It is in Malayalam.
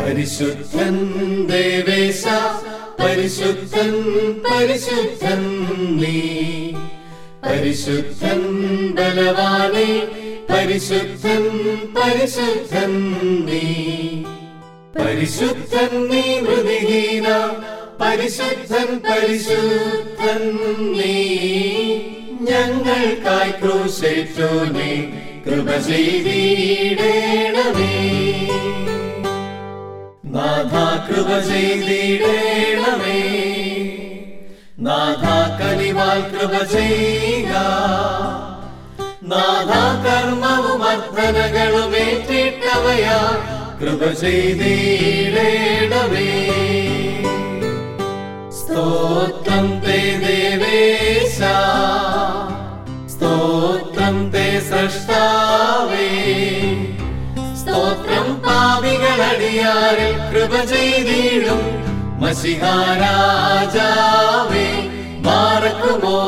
പരിശുദ്ധൻ ദേവേശ പരിശുദ്ധൻ പരിശുദ്ധൻ നീ പരിശുദ്ധൻ ബലവാനെ പരിശുദ്ധൻ പരിശുദ്ധൻ നീ പരിശുദ്ധൻ നീ മൃതിഹീന പരിശുദ്ധൻ പരിശുദ്ധൻ നീ ഞങ്ങൾക്കായി ക്രൂശേറ്റു നീ കൃപ ചെയ്തിടേണമേ നാഥ കൃപ ചെയ്തിടേണമേ നാഥ കനിവാൽ കൃപ ചെയ്യുക നാഥ കർമ്മവും അർത്ഥനകളും ഏറ്റിട്ടവയാ കൃപ ചെയ്തിടേണമേ സ്തോത്രം തേ ദേവേശ സ്തോത്രം തേ സൃഷ്ടാവേ സ്തോത്രം പാപികളടിയാരിൽ കൃപ ചെയ്തിടും മഷിഹാരാജാവേ മാറക്കുമോ